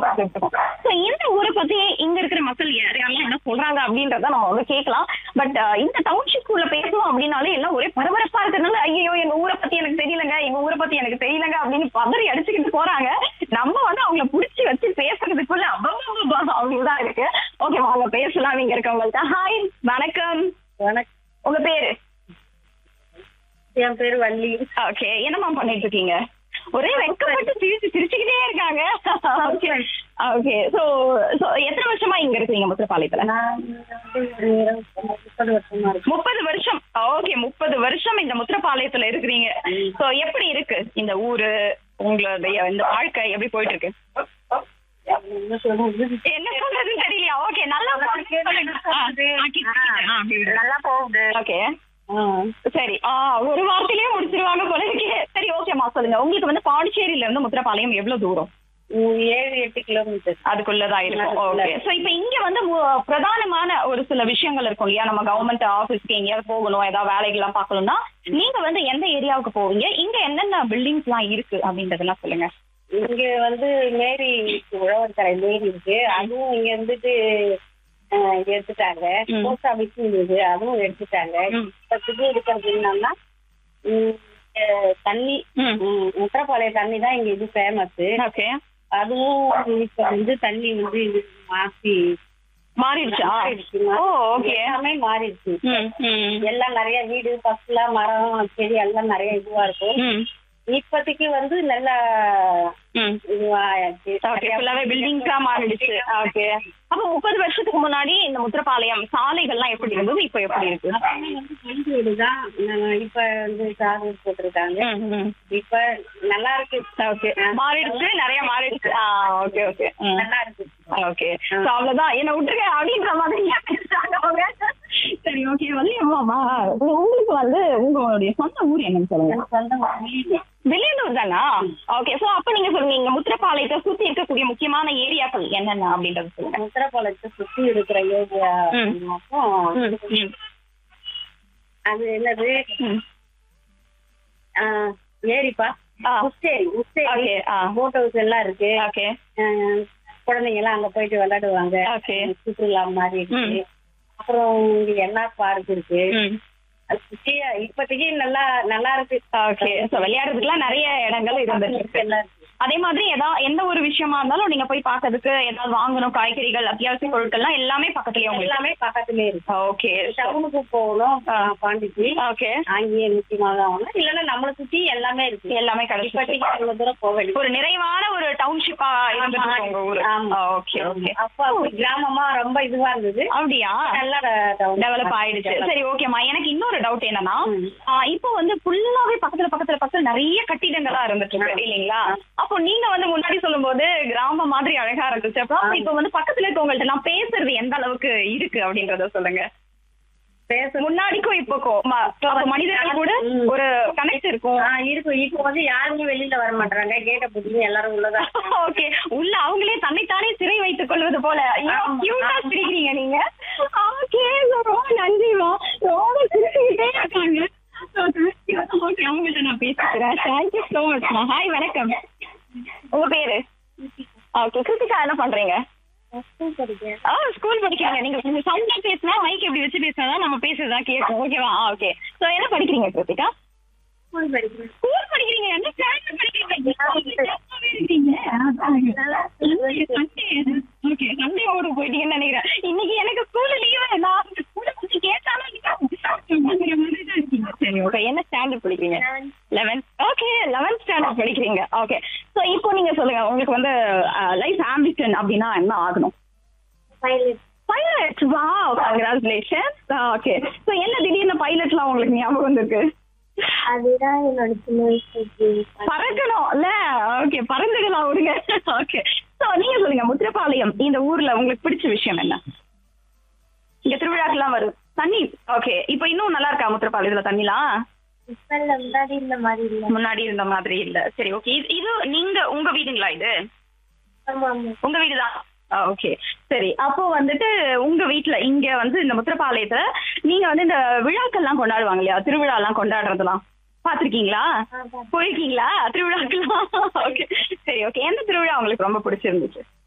பார்த்துட்டு இருக்கோம் ஸோ இந்த ஊரை பத்தி இங்க இருக்கிற மக்கள் யார் யாரெல்லாம் என்ன சொல்றாங்க அப்படின்றத நம்ம வந்து கேட்கலாம் பட் இந்த டவுன்ஷிப் உள்ள பேசணும் அப்படின்னாலே எல்லாம் ஒரே பரபரப்பா இருக்கிறதுனால ஐயோ எங்க ஊரை பத்தி எனக்கு தெரியலங்க எங்க ஊரை பத்தி எனக்கு தெரியலங்க அப்படின்னு பதறி அடிச்சுக்கிட்டு போறாங்க நம்ம வந்து அவங்கள புடிச்சு வச்சு பேசுறதுக்குள்ள அபம்பம்பா அவங்கதான் இருக்கு ஓகே வாங்க பேசலாம் இங்க இருக்கவங்கள்ட்ட ஹாய் வணக்கம் வணக்கம் உங்க பேரு என் பேரு வள்ளி ஓகே என்னம்மா பண்ணிட்டு இருக்கீங்க ஒரே வெக்கப்பட்டு சிரிச்சு சிரிச்சுக்கிட்டே இருக்காங்க ஓகே ஓகே சோ சோ எத்தனை வருஷமா இங்க இருக்கீங்க முத்திரப்பாளையத்துல நான் வந்து ஒரு முப்பது வருஷமா இருக்கு முப்பது வருஷம் ஓகே முப்பது வருஷம் இந்த முத்திரப்பாளையத்துல இருக்கிறீங்க சோ எப்படி இருக்கு இந்த ஊரு உங்களுடைய இந்த வாழ்க்கை எப்படி போயிட்டு இருக்கு என்ன சொல்றது என்ன சொல்றதுன்னு தெரியலையா ஓகே நல்லா நல்லா போகுது ஓகே ஆ. சரி ஆ ஒரு வார்த்தையிலேயே முடிச்சிருவாங்க போல இருக்கே சரி ஓகேம்மா சொல்லுங்க உங்களுக்கு வந்து பாண்டிச்சேரியில இருந்து முத்திரப்பாளையம் எவ்வளவு தூரம் உம், ஏழு எட்டு கிலோமீட்டர் அதுக்குள்ளதான் இருக்கும் ஓகே சோ இப்போ இங்க வந்து மு- பிரதானமான ஒரு சில விஷயங்கள் இருக்கும் இல்லையா நம்ம கவர்மெண்ட் ஆபீஸ்க்கு எங்கேயாவது போகணும் ஏதாவது வேலைகள்லாம் பார்க்கணும்னா நீங்க வந்து எந்த ஏரியாவுக்கு போவீங்க இங்க என்னென்ன பில்டிங்ஸ் எல்லாம் இருக்கு அப்படின்றதெல்லாம் சொல்லுங்க இங்க வந்து மேரி உழவர்கரை மேரி இருக்கு அதுவும் இங்க இருந்துட்டு ஆஹ், இங்க எடுத்துட்டாங்க ம். போஸ்ட் ஆபீஸ் இருந்தது அதுவும் எடுத்துட்டாங்க ம். இப்பத்துக்கு இருக்கிறது என்னன்னா உம், இங்க தண்ணி ம். உம், முத்திரப்பாளையம் தண்ணி தான் இங்க இது ஃபேமஸ் ஓகே அதுவும் இப்ப வந்து தண்ணி வந்து இது மாத்தி மாறிடுச்சா மாறிடுச்சு. ஓ ஓகே எல்லாமே மாறிடுச்சு ம் ம் எல்லாம் நிறைய வீடு ஃபர்ஸ்ட்ல மரம் செடி எல்லாம் நிறைய இதுவா இருக்கும் ம் இப்போதைக்கு வந்து நல்லா ம் இதுவாயாச்சு ஓகே ஃபுல்லாவே பில்டிங்ஸா மாறிடுச்சு ஓகே அப்ப முப்பது வருஷத்துக்கு முன்னாடி இந்த முத்திரப்பாளையம் சாலைகள்லாம் எப்படி இருந்தது இப்போ எப்படி இருக்கு அப்பவே வந்து கல் வீடு தான் இப்ப வந்து சாகு போட்டிருக்காங்க ம், ம். இப்ப நல்லா இருக்கு ஓகே மாறிடுச்சு நிறைய மாறிடுச்சு ஆ ஓகே ஓகே ம் நல்லா இருக்கு ஓகே சோ அவ்வளவுதான் என்ன விட்டுருங்க அப்படின்ற மாதிரி பேசுறாங்க அவங்க சரி ஓகே வந்து அம்மாமா உங்களுக்கு வந்து உங்களுடைய சொந்த ஊர் என்னன்னு சொல்லுங்க எனக்கு சொந்தம் வீடு. வெளியூர் தானா ஓகே சோ அப்ப நீங்க சொல்லுங்க இங்க முத்திரப்பாளையத்தை சுத்தி இருக்கக்கூடிய முக்கியமான ஏரியாக்கள் என்னென்ன அப்படின்றது சொல்லுங்க உத்தரப்பாளையத்தை சுத்தி இருக்கிற ஏரியா ம். மட்டும் ம், ம், அது என்னது ம். ஆ, ஏரிப்பா ஆ முஸ்டேரி முஸ்டேரி ஓகே ஆ போட் ஹவுஸ் எல்லாம் இருக்கு ஓகே அஹ் குழந்தைங்க எல்லாம் அங்க போயிட்டு விளையாடுவாங்க ஓகே சுற்றுலா மாதிரி இருக்கு அப்புறம் இங்க என்ஆர் பார்க் இருக்கு ம் அது சுத்தி இப்போதைக்கு நல்லா நல்லா இருக்கு ஓகே சோ விளையாடுறதுக்குலாம் நிறைய இடங்கள் இருந்துட்டு இருக்கு எல்லாம் இருக்கு. அதே மாதிரி ஏதா எந்த ஒரு விஷயமா இருந்தாலும் நீங்க போய் பார்க்கிறதுக்கு ஏதாவது வாங்கணும் காய்கறிகள் அத்தியாவசிய பொருட்கள்லாம் எல்லாமே பக்கத்துலயே உங்களுக்கு எல்லாமே பக்கத்துலயே இருக்கு ஓகே டவுனுக்கு போகணும் அஹ் பாண்டிச்சேரி ஓகே அங்கேயே முக்கியமாக ஆகணும் இல்லைன்னா நம்மளை சுத்தி எல்லாமே இருக்கு எல்லாமே கிடைச்சிட்டு இப்போதைக்கு அவ்வளவு தூரம் போக வேண்டியது ஒரு நிறைவான ஒரு டவுன்ஷிப்பா இருந்துட்டு இருக்கு உங்க ஊரு ஆமா. ஓகே ஓகே அப்போ அப்படி கிராமமா ரொம்ப இதுவா இருந்தது அப்படியா நல்லா டவுன் டெவலப் ஆயிடுச்சு சரி ஓகேம்மா எனக்கு இன்னொரு டவுட் என்னன்னா ம். ஆ, இப்போ வந்து ஃபுல்லாவே பக்கத்துல பக்கத்துல பக்கத்துல நிறைய கட்டிடங்களா இருந்துட்டு இருக்கு இல்லைங்களா அப்போ நீங்க வந்து முன்னாடி சொல்லும்போது கிராமம் மாதிரி அழகா இருந்துச்சு அப்போ அப்ப இப்போ வந்து பக்கத்துல இருக்கவங்கள்ட்ட எல்லாம் பேசுறது எந்த அளவுக்கு இருக்கு அப்படின்றத சொல்லுங்க பேச முன்னாடிக்கும் இப்போக்கும் ம- அப்ப மனிதர்கள் கூட ம். ஒரு கனெக்ட் இருக்கும் ஆ, இருக்கும் இப்போ வந்து யாருமே வெளியில வர மாட்டாங்க கேட்ட புடிச்சு எல்லாரும் உள்ளதான் ஓகே உள்ள அவங்களே தன்னைத்தானே சிறை வைத்துக் கொள்வது போல கியூட்டா சிரிக்கிறீங்க நீங்க ஓகே ரொம்ப நன்றிமா ரொம்ப சிரிச்சுக்கிட்டே இருக்காங்க ஓகே அவங்கள்ட்ட நான் பேசிக்கிறேன் தேங்க்யூ ஸோ மச்மா ஹாய் வணக்கம் உங்க பேரு ஓகே கிருத்திகா என்ன பண்றீங்க ஆ ஸ்கூல் படிக்கிறீங்க நீங்க கொஞ்சம் சவுண்டா பேசினா மைக் எப்படி வச்சு பேசினா நம்ம பேசுறதா கேட்கும் ஓகேவா ஓகே ஸோ என்ன படிக்கிறீங்க கிருத்திகா ஸ்கூல் படிக்கிறேன் ஸ்கூல் படிக்கிறீங்க என்ன ஸ்டாண்டர்ட் படிக்கிறீங்க இருக்கீங்க ஓகே சண்டே ஊருக்கு போயிட்டீங்கன்னு நினைக்கிறேன் இன்னைக்கு எனக்கு ஸ்கூல் லீவு நான் ஸ்கூல்ல பத்தி கேட்டாலும் இருக்கீங்க சரி ஓகே என்ன ஸ்டாண்டர்ட் படிக்கிறீங்க லெவன்த் ஓகே லெவன்த் ஸ்டாண்டர்ட் படிக்கிறீங்க ஓகே ஸோ இப்போ நீங்க சொல்லுங்க உங்களுக்கு வந்து லைஃப் ஆம்பிஷன் அப்படின்னா என்ன ஆகணும் பைலட் வா கங்க்ராச்சுலேஷன் ஓகே ஸோ என்ன திடீர்னு பைலட்லாம் உங்களுக்கு ஞாபகம் வந்திருக்கு அதுதான் என்னோட சின்ன வயசு பறக்கணும் இல்ல ஓகே பறந்துடலாம் விடுங்க ஓகே சோ நீங்க சொல்லுங்க முத்திரப்பாளையம் இந்த ஊர்ல உங்களுக்கு பிடிச்ச விஷயம் என்ன இங்க திருவிழாக்கெல்லாம் வரும் தண்ணி ஓகே இப்போ இன்னும் நல்லா இருக்கா முத்திரப்பாளையத்துல தண்ணிலாம் இப்ப முன்னாடி இந்த மாதிரி இல்ல முன்னாடி இருந்த மாதிரி இல்ல சரி ஓகே இது இது நீங்க உங்க வீடுங்களா இது ஆமா ஆமா உங்க வீடுதான் ஓகே சரி அப்போ வந்துட்டு உங்க வீட்ல இங்க வந்து இந்த முத்திரப்பாளையத்துல நீங்க வந்து இந்த விழாக்கள்லாம் கொண்டாடுவாங்க இல்லையா திருவிழா எல்லாம் கொண்டாடுறதெல்லாம் பாத்திருக்கீங்களா போயிருக்கீங்களா திருவிழாக்கெல்லாம் ஓகே சரி ஓகே எந்த திருவிழா உங்களுக்கு ரொம்ப பிடிச்சிருந்துச்சு